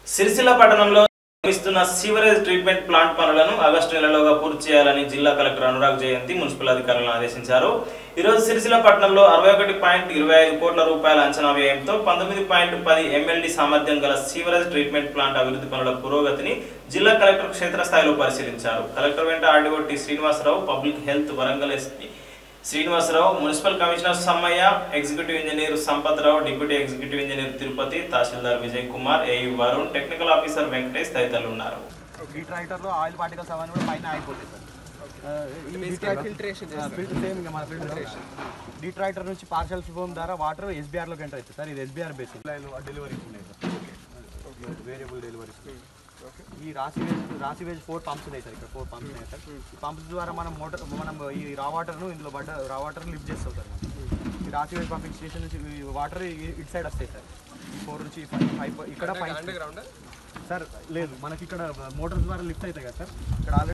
సిరిసిల్ల పట్టణంలో నిర్మిస్తున్న sewerage treatment plant పనులను ఆగస్టు నెలలోగా పూర్తి చేయాలని జిల్లా కలెక్టర్ అనురాగ్ జయంతి మున్సిపల్ అధికారులను ఆదేశించారు ఈరోజు సిరిసిల్ల పట్టణంలో అరవై ఒకటి పాయింట్ ఇరవై ఐదు కోట్ల రూపాయల అంచనా వ్యయంతో పంతొమ్మిది పాయింట్ పది ఎంఎల్డి సామర్థ్యం గల సీవరేజ్ ట్రీట్మెంట్ ప్లాంట్ అభివృద్ధి పనుల పురోగతిని జిల్లా కలెక్టర్ క్షేత్రస్థాయిలో పరిశీలించారు కలెక్టర్ వెంట RDO T Srinivasarao public health Warangal SP Srinivasarao municipal commissioner Sammaiah executive engineer Sampathrao deputy executive engineer Tirupati tahsildar Vijay Kumar ఏయు వరుణ్ టెక్నికల్ ఆఫీసర్ వెంకటేష్ తదితరులు ఉన్నారు ఈ ట్రాక్టర్లో ఆయిల్ పార్టికల్స్ అవన్నీ కూడా పైన ఆగిపోతాయి సార్ ఆ, ఈ ఫిల్టరేషన్ ఫిల్టర్ సేమ్ ఇంకా మన ఫిల్టరేషన్ డీ ట్రాక్టర్ నుంచి పార్షల్ ఫోమ్ ద్వారా వాటర్ ఎస్బీఆర్లోకి ఎంటర్ అవుతుంది సార్ ఇది ఎస్బీఆర్ బేసిక్ డెలివరీ ఉన్నాయి సార్ వేరియబుల్ డెలివరీ ఈ రాసివేజ్ రాసివేజ్ ఫోర్ పంప్స్ ఉన్నాయి సార్ ఇక్కడ ఫోర్ పంప్స్ ఉన్నాయి సార్ ఈ పంప్స్ ద్వారా మనం మోటార్ మనం ఈ రా వాటర్ను ఇందులో పడ్డ రా వాటర్ లిఫ్ట్ చేస్తాం సార్ మనం. ఈ రాసివేజ్ పంపింగ్ స్టేషన్ నుంచి వాటర్ ఇటు సైడ్ వస్తాయి సార్ ఈ ఫోర్ నుంచి ఈ ఫైవ్ ఇక్కడ పైప్ సార్ లేదు మనకి ఇక్కడ మోటార్స్ ద్వారా లిఫ్ట్ అవుతాయి కదా సార్ ఇక్కడ ఆల్రెడీ